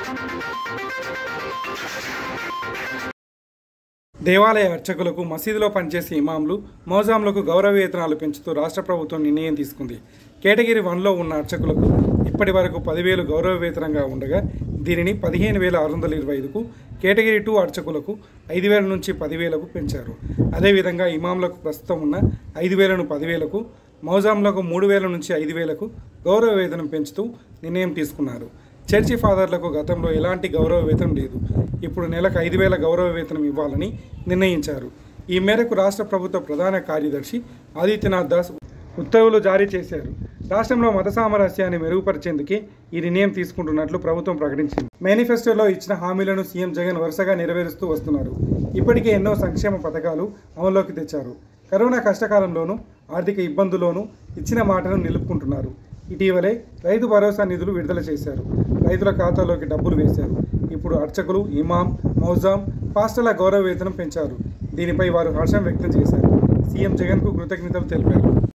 దేవాలయ అర్చకులకు మసీదులో పనిచేసే ఇమాంలు మౌజాంలకు గౌరవ వేతనాలు పెంచుతూ రాష్ట్ర ప్రభుత్వం నిర్ణయం తీసుకుంది కేటగిరీ వన్లో ఉన్న అర్చకులకు ఇప్పటి వరకు పదివేలు గౌరవ వేతనంగా ఉండగా దీనిని పదిహేను వేల ఆరు వందల ఇరవై ఐదుకు కేటగిరీ టూ అర్చకులకు ఐదు వేల నుంచి పదివేలకు పెంచారు అదేవిధంగా ఇమాంలకు ప్రస్తుతం ఉన్న ఐదు వేలను పదివేలకు మౌజాంలకు మూడు వేల నుంచి ఐదు వేలకు గౌరవ వేతనం పెంచుతూ నిర్ణయం తీసుకున్నారు చర్చి ఫాదర్లకు గతంలో ఎలాంటి గౌరవ వేతనం లేదు ఇప్పుడు నెలకు ఐదు వేల గౌరవ వేతనం ఇవ్వాలని నిర్ణయించారు ఈ మేరకు రాష్ట్ర ప్రభుత్వ ప్రధాన కార్యదర్శి ఆదిత్యనాథ్ దాస్ ఉత్తర్వులు జారీ చేశారు రాష్ట్రంలో మత సామరస్యాన్ని మెరుగుపరిచేందుకే ఈ నిర్ణయం తీసుకుంటున్నట్లు ప్రభుత్వం ప్రకటించింది మేనిఫెస్టోలో ఇచ్చిన హామీలను సీఎం జగన్ వరుసగా నెరవేరుస్తూ వస్తున్నారు ఇప్పటికే ఎన్నో సంక్షేమ పథకాలు అమల్లోకి తెచ్చారు కరోనా కష్టకాలంలోనూ ఆర్థిక ఇబ్బందుల్లోనూ ఇచ్చిన మాటను నిలుపుకుంటున్నారు ఇటీవలే రైతు భరోసా నిధులు విడుదల చేశారు రైతుల ఖాతాలోకి డబ్బులు వేశారు ఇప్పుడు అర్చకులు ఇమాం మౌజాం పాస్టర్ల గౌరవ వేతనం పెంచారు దీనిపై వారు హర్షం వ్యక్తం చేశారు సీఎం జగన్కు కృతజ్ఞతలు తెలిపారు